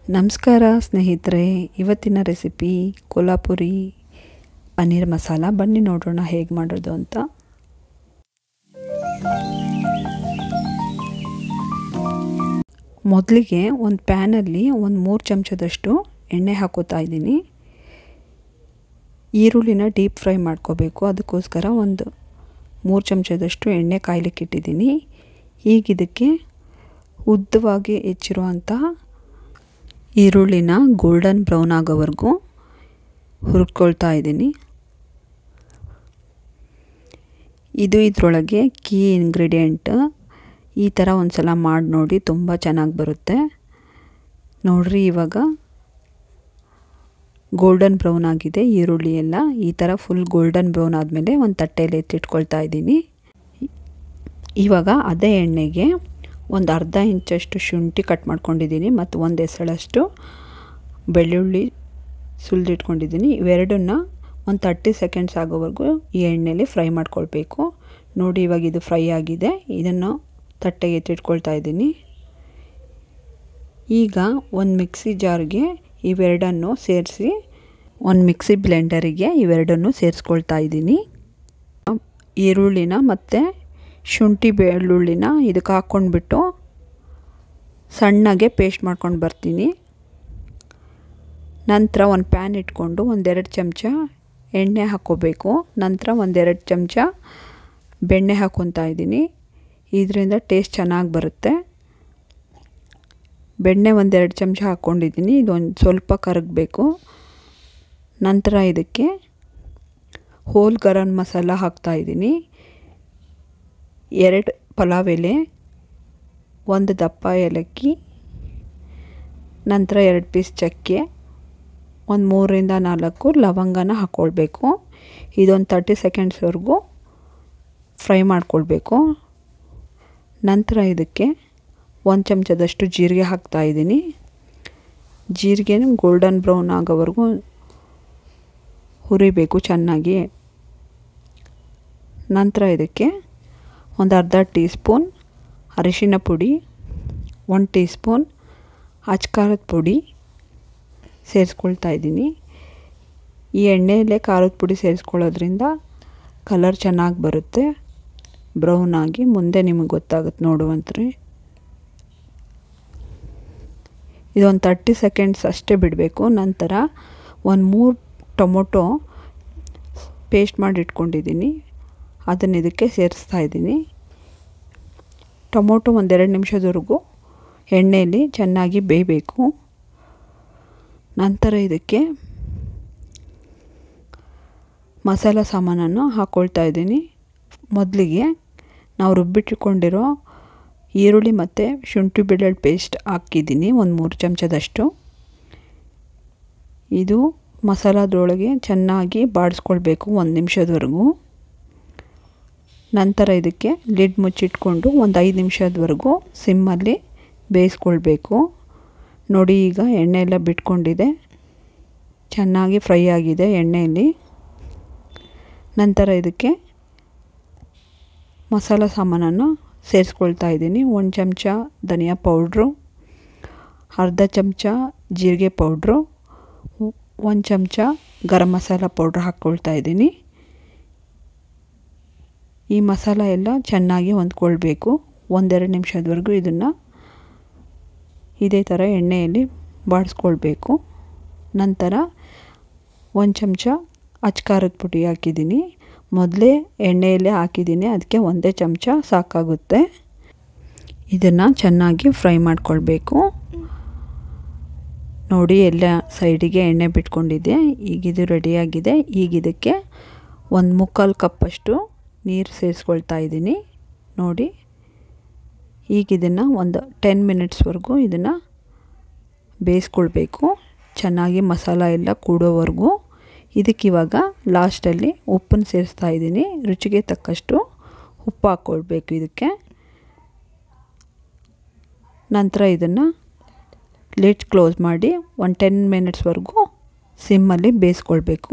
ನಮಸ್ಕಾರ ಸ್ನೇಹಿತರೆ ಇವತ್ತಿನ ರೆಸಿಪಿ ಕೊಲ್ಹಾಪುರಿ ಪನ್ನೀರ್ ಮಸಾಲ ಬನ್ನಿ ನೋಡೋಣ ಹೇಗೆ ಮಾಡೋದು ಅಂತ ಮೊದಲಿಗೆ ಒಂದು ಪ್ಯಾನಲ್ಲಿ ಒಂದು ಮೂರು ಚಮಚದಷ್ಟು ಎಣ್ಣೆ ಹಾಕೋತಾ ಇದ್ದೀನಿ ಈರುಳ್ಳಿನ ಡೀಪ್ ಫ್ರೈ ಮಾಡ್ಕೋಬೇಕು ಅದಕ್ಕೋಸ್ಕರ ಒಂದು ಮೂರು ಚಮಚದಷ್ಟು ಎಣ್ಣೆ ಕಾಯ್ಲಿಕ್ಕೆ ಇಟ್ಟಿದ್ದೀನಿ ಈಗ ಇದಕ್ಕೆ ಉದ್ದವಾಗಿ ಹೆಚ್ಚಿರುವಂತಹ ಈರುಳ್ಳಿನ ಗೋಲ್ಡನ್ ಬ್ರೌನ್ ಆಗೋವರೆಗೂ ಹುರ್ಕೊಳ್ತಾ ಇದ್ದೀನಿ ಇದು ಇದರೊಳಗೆ ಕೀ ಇಂಗ್ರೀಡಿಯೆಂಟ್ ಈ ಥರ ಒಂದು ಸಲ ಮಾಡಿ ನೋಡಿ ತುಂಬ ಚೆನ್ನಾಗಿ ಬರುತ್ತೆ ನೋಡ್ರಿ ಇವಾಗ ಗೋಲ್ಡನ್ ಬ್ರೌನ್ ಆಗಿದೆ ಈರುಳ್ಳಿ ಎಲ್ಲ ಈ ಥರ ಫುಲ್ ಗೋಲ್ಡನ್ ಬ್ರೌನ್ ಆದಮೇಲೆ ಒಂದು ತಟ್ಟೆಯಲ್ಲಿ ಎತ್ತಿಟ್ಕೊಳ್ತಾ ಇದ್ದೀನಿ ಇವಾಗ ಅದೇ ಎಣ್ಣೆಗೆ ಒಂದು ಅರ್ಧ ಇಂಚಷ್ಟು ಶುಂಠಿ ಕಟ್ ಮಾಡ್ಕೊಂಡಿದ್ದೀನಿ ಮತ್ತು ಒಂದು ಎಸಳಷ್ಟು ಬೆಳ್ಳುಳ್ಳಿ ಸುಲಿದಿಟ್ಕೊಂಡಿದ್ದೀನಿ ಇವೆರಡನ್ನ ಒಂದು ತರ್ಟಿ ಸೆಕೆಂಡ್ಸ್ ಆಗೋವರೆಗೂ ಈ ಎಣ್ಣೆಯಲ್ಲಿ ಫ್ರೈ ಮಾಡ್ಕೊಳ್ಬೇಕು ನೋಡಿ ಇವಾಗ ಇದು ಫ್ರೈ ಆಗಿದೆ ಇದನ್ನು ತಟ್ಟೆಗೆ ಎತ್ತಿಟ್ಕೊಳ್ತಾ ಇದ್ದೀನಿ ಈಗ ಒಂದು ಮಿಕ್ಸಿ ಜಾರ್ಗೆ ಇವೆರಡನ್ನು ಸೇರಿಸಿ ಒಂದು ಮಿಕ್ಸಿ ಬ್ಲೆಂಡರಿಗೆ ಇವೆರಡನ್ನು ಸೇರಿಸ್ಕೊಳ್ತಾ ಇದ್ದೀನಿ ಈರುಳ್ಳಿನ ಮತ್ತು ಶುಂಠಿ ಬೆಳ್ಳುಳ್ಳಿನ ಇದಕ್ಕೆ ಹಾಕ್ಕೊಂಡ್ಬಿಟ್ಟು ಸಣ್ಣಗೆ ಪೇಸ್ಟ್ ಮಾಡ್ಕೊಂಡು ಬರ್ತೀನಿ ನಂತರ ಒಂದು ಪ್ಯಾನ್ ಇಟ್ಕೊಂಡು ಒಂದೆರಡು ಚಮಚ ಎಣ್ಣೆ ಹಾಕ್ಕೋಬೇಕು ನಂತರ ಒಂದೆರಡು ಚಮಚ ಬೆಣ್ಣೆ ಹಾಕ್ಕೊತಾ ಇದ್ದೀನಿ ಇದರಿಂದ ಟೇಸ್ಟ್ ಚೆನ್ನಾಗಿ ಬರುತ್ತೆ ಬೆಣ್ಣೆ ಒಂದೆರಡು ಚಮಚ ಹಾಕ್ಕೊಂಡಿದ್ದೀನಿ ಇದೊಂದು ಸ್ವಲ್ಪ ಕರಗಬೇಕು ನಂತರ ಇದಕ್ಕೆ ಹೋಲ್ ಗರಂ ಮಸಾಲ ಹಾಕ್ತಾಯಿದ್ದೀನಿ ಎರಡು ಪಲಾವ್ ಎಲೆ ಒಂದು ದಪ್ಪ ಏಲಕ್ಕಿ ನಂತರ ಎರಡು ಪೀಸ್ ಚಕ್ಕೆ ಒಂದು ಮೂರರಿಂದ ನಾಲ್ಕು ಲವಂಗನ ಹಾಕ್ಕೊಳ್ಬೇಕು ಇದೊಂದು ತರ್ಟಿ ಸೆಕೆಂಡ್ಸ್ವರೆಗೂ ಫ್ರೈ ಮಾಡ್ಕೊಳ್ಬೇಕು ನಂತರ ಇದಕ್ಕೆ ಒಂದು ಚಮಚದಷ್ಟು ಜೀರಿಗೆ ಹಾಕ್ತಾಯಿದ್ದೀನಿ ಜೀರಿಗೆನ ಗೋಲ್ಡನ್ ಬ್ರೌನ್ ಆಗೋವರೆಗೂ ಹುರಿಬೇಕು ಚೆನ್ನಾಗಿ ನಂತರ ಇದಕ್ಕೆ ಒಂದು ಅರ್ಧ ಟೀ ಸ್ಪೂನ್ ಅರಿಶಿನ ಪುಡಿ ಒಂದು ಟೀ ಸ್ಪೂನ್ ಅಚ್ಕಾರದ ಪುಡಿ ಸೇರಿಸ್ಕೊಳ್ತಾ ಇದ್ದೀನಿ ಈ ಎಣ್ಣೆಯಲ್ಲೇ ಖಾರದ ಪುಡಿ ಸೇರಿಸ್ಕೊಳ್ಳೋದ್ರಿಂದ ಕಲರ್ ಚೆನ್ನಾಗಿ ಬರುತ್ತೆ ಬ್ರೌನ್ ಆಗಿ ಮುಂದೆ ನಿಮಗೆ ಗೊತ್ತಾಗುತ್ತೆ ನೋಡುವಂತ್ರಿ ಇದೊಂದು ತರ್ಟಿ ಸೆಕೆಂಡ್ಸ್ ಅಷ್ಟೇ ಬಿಡಬೇಕು ನಂತರ ಒಂದು ಮೂರು ಟೊಮೊಟೊ ಪೇಸ್ಟ್ ಮಾಡಿ ಇಟ್ಕೊಂಡಿದ್ದೀನಿ ಅದನ್ನು ಇದಕ್ಕೆ ಸೇರಿಸ್ತಾ ಇದ್ದೀನಿ ಟೊಮೊಟೊ ಒಂದೆರಡು ನಿಮಿಷದವರೆಗೂ ಎಣ್ಣೆಯಲ್ಲಿ ಚೆನ್ನಾಗಿ ಬೇಯಬೇಕು ನಂತರ ಇದಕ್ಕೆ ಮಸಾಲ ಸಾಮಾನನ್ನು ಹಾಕ್ಕೊಳ್ತಾ ಇದ್ದೀನಿ ಮೊದಲಿಗೆ ನಾವು ರುಬ್ಬಿಟ್ಕೊಂಡಿರೋ ಈರುಳ್ಳಿ ಮತ್ತು ಶುಂಠಿ ಬೆಳ್ಳುಳ್ಳಿ ಪೇಸ್ಟ್ ಹಾಕಿದ್ದೀನಿ ಒಂದು ಮೂರು ಚಮಚದಷ್ಟು ಇದು ಮಸಾಲದೊಳಗೆ ಚೆನ್ನಾಗಿ ಬಾಡಿಸ್ಕೊಳ್ಬೇಕು ಒಂದು ನಿಮಿಷದವರೆಗೂ ನಂತರ ಇದಕ್ಕೆ ಲಿಡ್ ಮುಚ್ಚಿಟ್ಕೊಂಡು ಒಂದು ಐದು ನಿಮಿಷದವರೆಗೂ ಸಿಮ್ಮಲ್ಲಿ ಬೇಯಿಸ್ಕೊಳ್ಬೇಕು ನೋಡಿ ಈಗ ಎಣ್ಣೆ ಎಲ್ಲ ಬಿಟ್ಕೊಂಡಿದೆ ಚೆನ್ನಾಗಿ ಫ್ರೈ ಆಗಿದೆ ಎಣ್ಣೆಯಲ್ಲಿ ನಂತರ ಇದಕ್ಕೆ ಮಸಾಲ ಸಾಮಾನನ್ನು ಸೇರಿಸ್ಕೊಳ್ತಾ ಇದ್ದೀನಿ ಒಂದು ಚಮಚ ಧನಿಯಾ ಪೌಡ್ರು ಅರ್ಧ ಚಮಚ ಜೀರಿಗೆ ಪೌಡ್ರು ಒಂದು ಚಮಚ ಗರಂ ಮಸಾಲ ಪೌಡ್ರ್ ಹಾಕ್ಕೊಳ್ತಾ ಇದ್ದೀನಿ ಈ ಮಸಾಲ ಎಲ್ಲ ಚೆನ್ನಾಗಿ ಹೊಂದ್ಕೊಳ್ಬೇಕು ಒಂದೆರಡು ನಿಮಿಷದವರೆಗೂ ಇದನ್ನು ಇದೇ ಥರ ಎಣ್ಣೆಯಲ್ಲಿ ಬಾಡಿಸ್ಕೊಳ್ಬೇಕು ನಂತರ ಒಂದು ಚಮಚ ಅಚ್ಕಾರದ ಪುಡಿ ಹಾಕಿದ್ದೀನಿ ಮೊದಲೇ ಎಣ್ಣೆಯಲ್ಲೇ ಹಾಕಿದ್ದೀನಿ ಅದಕ್ಕೆ ಒಂದೇ ಚಮಚ ಸಾಕಾಗುತ್ತೆ ಇದನ್ನು ಚೆನ್ನಾಗಿ ಫ್ರೈ ಮಾಡ್ಕೊಳ್ಬೇಕು ನೋಡಿ ಎಲ್ಲ ಸೈಡಿಗೆ ಎಣ್ಣೆ ಬಿಟ್ಕೊಂಡಿದೆ ಈಗಿದು ರೆಡಿಯಾಗಿದೆ ಈಗ ಇದಕ್ಕೆ ಒಂದು ಮುಕ್ಕಾಲು ಕಪ್ಪಷ್ಟು ನೀರು ಸೇರಿಸ್ಕೊಳ್ತಾ ಇದ್ದೀನಿ ನೋಡಿ ಈಗ ಇದನ್ನು ಒಂದು ಟೆನ್ ಮಿನಿಟ್ಸ್ವರೆಗೂ ಇದನ್ನು ಬೇಯಿಸ್ಕೊಳ್ಬೇಕು ಚೆನ್ನಾಗಿ ಮಸಾಲ ಎಲ್ಲ ಕೂಡೋವರೆಗೂ ಇದಕ್ಕಿವಾಗ ಲಾಸ್ಟಲ್ಲಿ ಉಪ್ಪನ್ನು ಸೇರಿಸ್ತಾ ಇದ್ದೀನಿ ರುಚಿಗೆ ತಕ್ಕಷ್ಟು ಉಪ್ಪು ಹಾಕ್ಕೊಳ್ಬೇಕು ಇದಕ್ಕೆ ನಂತರ ಇದನ್ನು ಲಿಡ್ ಕ್ಲೋಸ್ ಮಾಡಿ ಒಂದು ಟೆನ್ ಮಿನಿಟ್ಸ್ವರೆಗೂ ಸಿಮ್ಮಲ್ಲಿ ಬೇಯಿಸ್ಕೊಳ್ಬೇಕು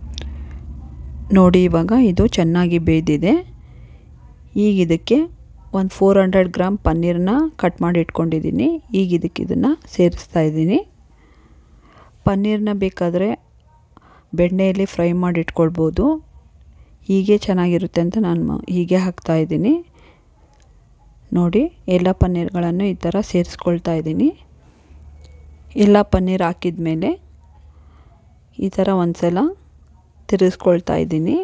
ನೋಡಿ ಇವಾಗ ಇದು ಚೆನ್ನಾಗಿ ಬೇಯ್ದಿದೆ ಈಗ ಇದಕ್ಕೆ ಒಂದು ಫೋರ್ ಹಂಡ್ರೆಡ್ ಗ್ರಾಮ್ ಪನ್ನೀರನ್ನ ಕಟ್ ಮಾಡಿ ಇಟ್ಕೊಂಡಿದ್ದೀನಿ ಈಗ ಇದಕ್ಕೆ ಇದನ್ನು ಸೇರಿಸ್ತಾ ಇದ್ದೀನಿ ಪನ್ನೀರನ್ನ ಬೇಕಾದರೆ ಬೆಣ್ಣೆಯಲ್ಲಿ ಫ್ರೈ ಮಾಡಿ ಇಟ್ಕೊಳ್ಬೋದು ಹೀಗೆ ಚೆನ್ನಾಗಿರುತ್ತೆ ಅಂತ ನಾನು ಹೀಗೆ ಹಾಕ್ತಾಯಿದ್ದೀನಿ ನೋಡಿ ಎಲ್ಲ ಪನ್ನೀರ್ಗಳನ್ನು ಈ ಥರ ಸೇರಿಸ್ಕೊಳ್ತಾ ಇದ್ದೀನಿ ಎಲ್ಲ ಪನ್ನೀರ್ ಹಾಕಿದ ಮೇಲೆ ಈ ಥರ ಒಂದು ಸಲ ತಿರುಗಿಸ್ಕೊಳ್ತಾ ಇದ್ದೀನಿ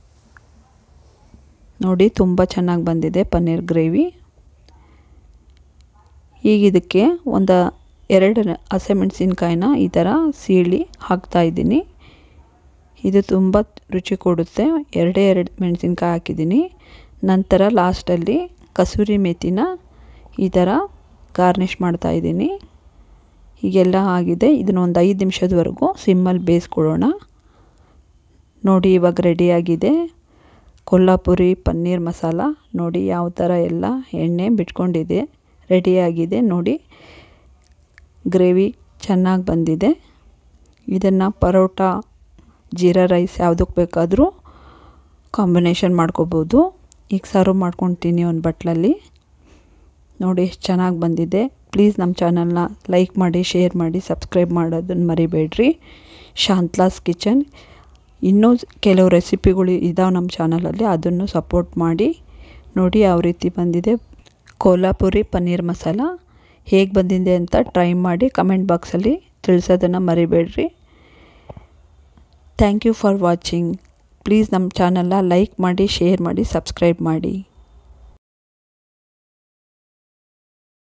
ನೋಡಿ ತುಂಬ ಚೆನ್ನಾಗಿ ಬಂದಿದೆ ಪನ್ನೀರ್ ಗ್ರೇವಿ ಈಗ ಇದಕ್ಕೆ ಒಂದು ಎರಡು ಹಸಿಮೆಣಸಿನ್ಕಾಯಿನ ಈ ಥರ ಸೀಳಿ ಹಾಕ್ತಾಯಿದ್ದೀನಿ ಇದು ತುಂಬ ರುಚಿ ಕೊಡುತ್ತೆ ಎರಡೇ ಎರಡು ಮೆಣಸಿನ್ಕಾಯಿ ಹಾಕಿದ್ದೀನಿ ನಂತರ ಲಾಸ್ಟಲ್ಲಿ ಕಸೂರಿ ಮೆಥಿನ ಈ ಥರ ಗಾರ್ನಿಷ್ ಮಾಡ್ತಾಯಿದ್ದೀನಿ ಹೀಗೆಲ್ಲ ಆಗಿದೆ ಇದನ್ನು ಒಂದು ಐದು ನಿಮಿಷದವರೆಗೂ ಸಿಮ್ಮಲ್ಲಿ ಬೇಯಿಸ್ಕೊಳ್ಳೋಣ ನೋಡಿ ಇವಾಗ ರೆಡಿಯಾಗಿದೆ ಕೊಲ್ಲಾಪುರಿ ಪನ್ನೀರ್ ಮಸಾಲ ನೋಡಿ ಯಾವ ಥರ ಎಲ್ಲ ಎಣ್ಣೆ ಬಿಟ್ಕೊಂಡಿದೆ ರೆಡಿಯಾಗಿದೆ ನೋಡಿ ಗ್ರೇವಿ ಚೆನ್ನಾಗಿ ಬಂದಿದೆ ಇದನ್ನು ಪರೋಟ ಜೀರಾ ರೈಸ್ ಯಾವುದಕ್ಕೆ ಬೇಕಾದರೂ ಕಾಂಬಿನೇಷನ್ ಮಾಡ್ಕೋಬೋದು ಈಗ ಸರ್ವ್ ಮಾಡ್ಕೊತೀನಿ ಒಂದು ಬಟ್ಲಲ್ಲಿ ನೋಡಿ ಎಷ್ಟು ಚೆನ್ನಾಗಿ ಬಂದಿದೆ ಪ್ಲೀಸ್ ನಮ್ಮ ಚಾನಲ್ನ ಲೈಕ್ ಮಾಡಿ ಶೇರ್ ಮಾಡಿ ಸಬ್ಸ್ಕ್ರೈಬ್ ಮಾಡೋದನ್ನು ಮರಿಬೇಡ್ರಿ ಶಾಂತ್ಲಾಸ್ ಕಿಚನ್ ಇನ್ನೂ ಕೆಲವು ರೆಸಿಪಿಗಳು ಇದಾವೆ ನಮ್ಮ ಚಾನಲಲ್ಲಿ ಅದನ್ನು ಸಪೋರ್ಟ್ ಮಾಡಿ ನೋಡಿ ಯಾವ ರೀತಿ ಬಂದಿದೆ ಕೋಲಾಪುರಿ ಪನ್ನೀರ್ ಮಸಾಲ ಹೇಗೆ ಬಂದಿದೆ ಅಂತ ಟ್ರೈ ಮಾಡಿ ಕಮೆಂಟ್ ಬಾಕ್ಸಲ್ಲಿ ತಿಳಿಸೋದನ್ನು ಮರಿಬೇಡ್ರಿ thank you for watching please ನಮ್ಮ ಚಾನಲ್ನ ಲೈಕ್ ಮಾಡಿ ಶೇರ್ ಮಾಡಿ ಸಬ್ಸ್ಕ್ರೈಬ್ ಮಾಡಿ